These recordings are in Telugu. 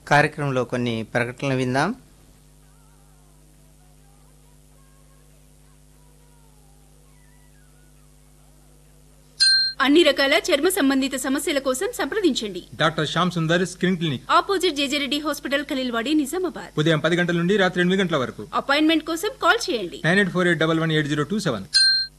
కార్యక్రమంలో కొన్ని ప్రకటనలు విందాం అన్ని రకాల చర్మ సంబంధిత సమస్యల కోసం సంప్రదించండి doctor Shyam Sundar skin clinic opposite JJ Reddy hospital Khaleelwadi Nizamabad ఉదయం పది గంటల నుండి రాత్రి ఎనిమిది గంటల వరకు అపాయింట్మెంట్ కోసం కాల్ చేయండి nine eight four eight double one eight zero two seven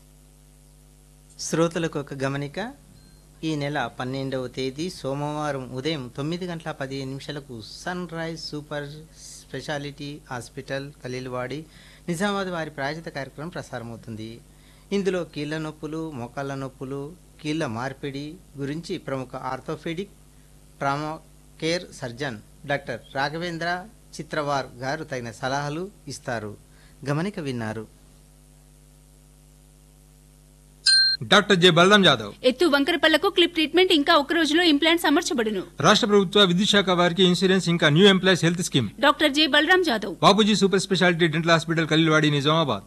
శ్రోతలకు ఒక గమనిక ఈ నెల పన్నెండవ తేదీ సోమవారం ఉదయం తొమ్మిది గంటల పదిహేను నిమిషాలకు Sunrise super speciality hospital Khaleelwadi Nizamabad వారి ప్రాయోజిత కార్యక్రమం ప్రసారమవుతుంది ఇందులో కీళ్ళ నొప్పులు మోకాళ్ళ నొప్పులు కీళ్ళ మార్పిడి గురించి ప్రముఖ orthopaedic trauma care surgeon doctor Raghavendra Chitravar garu తగిన సలహాలు ఇస్తారు గమనిక విన్నారు డాక్టర్ జె బలరాం జాదవ్ ఎత్తు వంకరపల్లకు క్లిప్ ట్రీట్మెంట్ ఇంకా ఒక రోజులో ఇంప్లాంట్స్ అమర్చబడును రాష్ట్ర ప్రభుత్వ విద్యుత్ శాఖ వారికి ఇన్సూరెన్స్ ఇంకా new employees health scheme doctor J Balaram Jadhav Babuji super speciality dental hospital Khaleelwadi Nizamabad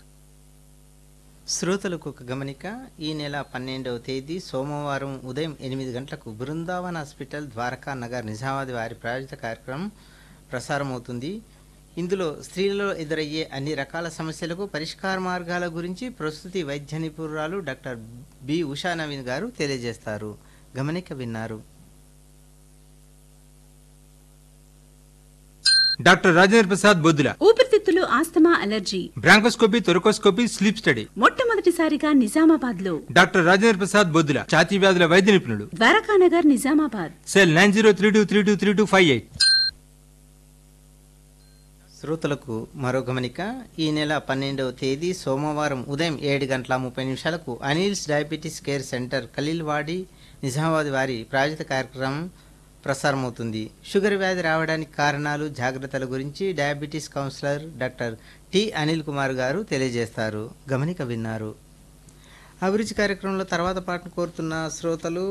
శ్రోతలకు ఒక గమనిక ఈ నెల పన్నెండవ తేదీ సోమవారం ఉదయం ఎనిమిది గంటలకు బృందావన్ హాస్పిటల్ ద్వారకా నగర్ నిజామాబాద్ వారి ప్రాయోజిత కార్యక్రమం ప్రసారమవుతుంది ఇందులో స్త్రీలలో ఎదురయ్యే అన్ని రకాల సమస్యలకు పరిష్కార మార్గాల గురించి ప్రస్తుతి వైద్య నిపుణురాలు డాక్టర్ బి ఉషా నవీన్ గారు తెలియజేస్తారు గమనిక విన్నారు డాక్టర్ రాజేంద్ర ప్రసాద్ బొద్దుల ఊపిరితిత్తులు asthma allergy bronchoscopy thoracoscopy sleep study మొట్టమొదటిసారిగా నిజామాబాద్ లో డాక్టర్ రాజేంద్ర ప్రసాద్ బొద్దుల ఛాతీ వ్యాధుల వైద్య నిపుణుడు Dwarakanagar Nizamabad cell nine zero three two three two three two five eight శ్రోతలకు మరో గమనిక ఈ నెల పన్నెండవ తేదీ సోమవారం ఉదయం ఏడు గంటల ముప్పై నిమిషాలకు Anil's diabetes care centre Khaleelwadi Nizamabad వారి ప్రాయోజిత కార్యక్రమం ప్రసారమవుతుంది షుగర్ వ్యాధి రావడానికి కారణాలు జాగ్రత్తల గురించి diabetes counsellor doctor T Anil Kumar garu తెలియజేస్తారు గమనిక విన్నారు అభిరుచి కార్యక్రమంలో తర్వాత పాటను కోరుతున్న శ్రోతలు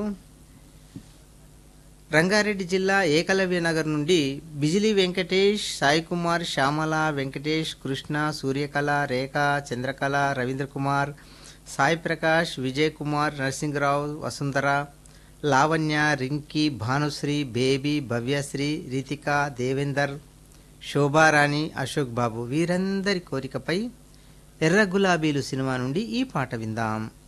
రంగారెడ్డి జిల్లా ఏకలవ్య నగర్ నుండి బిజిలీ వెంకటేష్ సాయి కుమార్ శ్యామల వెంకటేష్ కృష్ణ సూర్యకళ రేఖ చంద్రకళ రవీంద్ర కుమార్ సాయి ప్రకాష్ విజయ్ కుమార్ నరసింహరావు వసుంధర లావణ్య రింకీ భానుశ్రీ బేబీ భవ్యశ్రీ రితిక దేవేందర్ శోభారాణి అశోక్ బాబు వీరందరి కోరికపై ఎర్ర గులాబీలు సినిమా నుండి ఈ పాట విందాం